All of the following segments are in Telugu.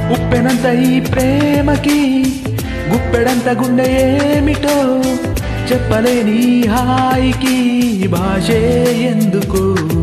ఉప్పెనంత ఈ ప్రేమకి గుప్పెడంత గుండె ఏమిటో చెప్పలేని ఈ హాయికి భాషే ఎందుకు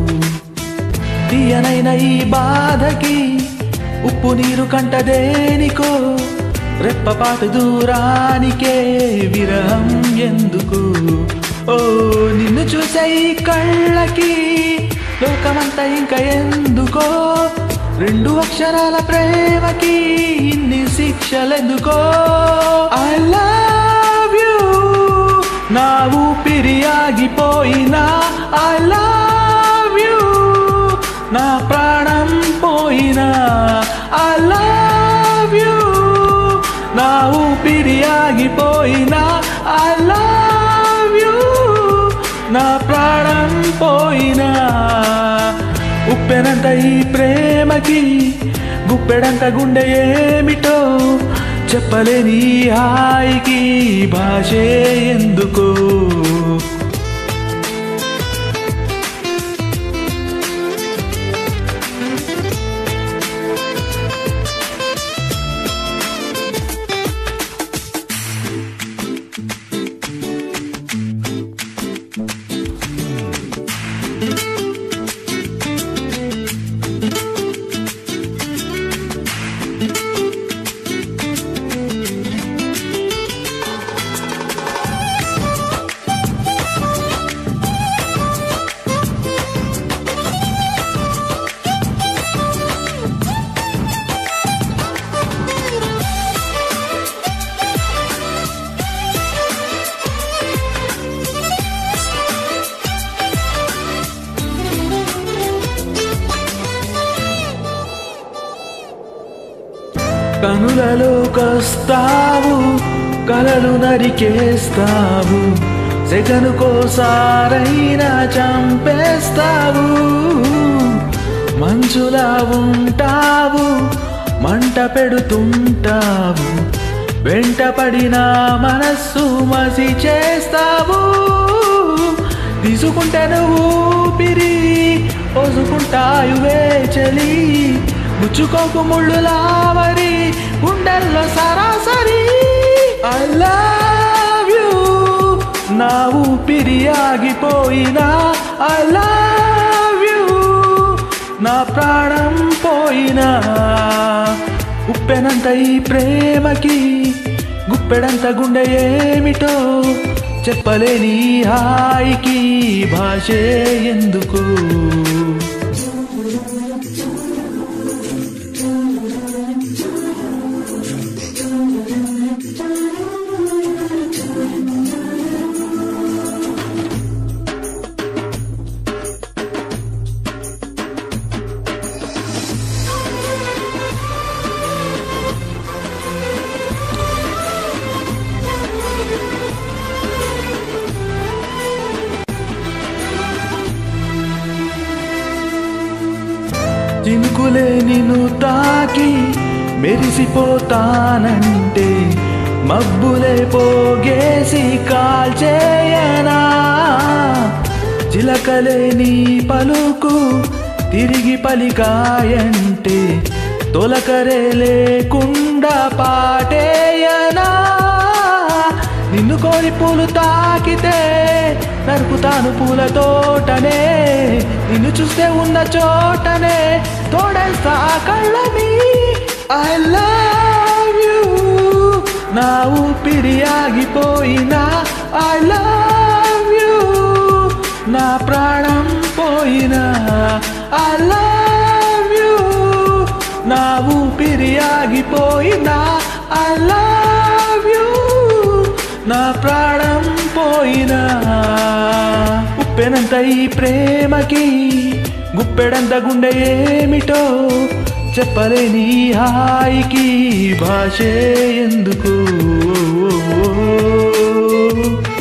తీయనైన ఈ బాధకి ఉప్పు నీరు కంట దేనికో రెప్పపాటు దూరానికే విరహం ఎందుకు ఓ నిన్ను చూసే ఈ కళ్ళకి లోకమంతా ఇంకా ఎందుకో రెండు అక్షరాల ప్రేమకి ఇన్ని శిక్షలెందుకో ఐ లవ్ యూ నా ఊపిరి ఆగిపోయినా ఐ లవ్ యూ నా ప్రాణం పోయినా ఐ లవ్ యూ నా ఊపిరి ఆగిపోయినా ఐ లవ్ యూ నా ప్రాణం పోయినా ఉప్పెనంత ఈ ప్రేమకి గుప్పెడంత గుండె ఏమిటో చెప్పలేని ఈ హాయికి భాషే ఎందుకో కనులలోకొస్తావు కలలు నరికేస్తావు సెగను కోసారైనా చంపేస్తావు మంచులా ఉంటావు మంట పెడుతుంటావు వెంట పడిన మనస్సు మసి చేస్తావు తీసుకుంటే నువ్వు ఊపిరి పోసుకుంటాయు వేచలి ముచ్చుకోకు ముళ్ళు లావరి గుండెల్లో సరాసరి ఐ లవ్ యూ నా ఊపిరి ఆగిపోయినా ఐ లవ్ యూ నా ప్రాణం పోయినా ఉప్పెనంత ఈ ప్రేమకి గుప్పెడంత గుండె ఏమిటో చెప్పలేని ఈ హాయికి భాషే ఎందుకు చినుకులే నిన్ను తాకి మెరిసిపోతానంటే మబ్బులే పోగేసి కాల్చేయనా చిలకలే నీ పలుకు తిరిగి పలికాయంటే తొలకరే లేకుండా పాటేయనా నిన్ను కోరి పూలు తాకితే నరుకుతాను పూల తోటనే నిన్ను చూస్తే ఉన్న చోటనే తోడేస్తా ఆ కళ్ళని ఐ లవ్ యూ నా ఊపిరి ఆగిపోయినా ఐ లవ్ యూ నా ప్రాణం పోయినా ఐ లవ్ యూ నా ఊపిరి ఆగిపోయినా ఐ లవ్ యూ నా ప్రాణం పోయినా ఉప్పెనంత ఈ ప్రేమకి గుప్పెడంత గుండె ఏమిటో చెప్పలేని ఈ హాయికి భాషే ఎందుకు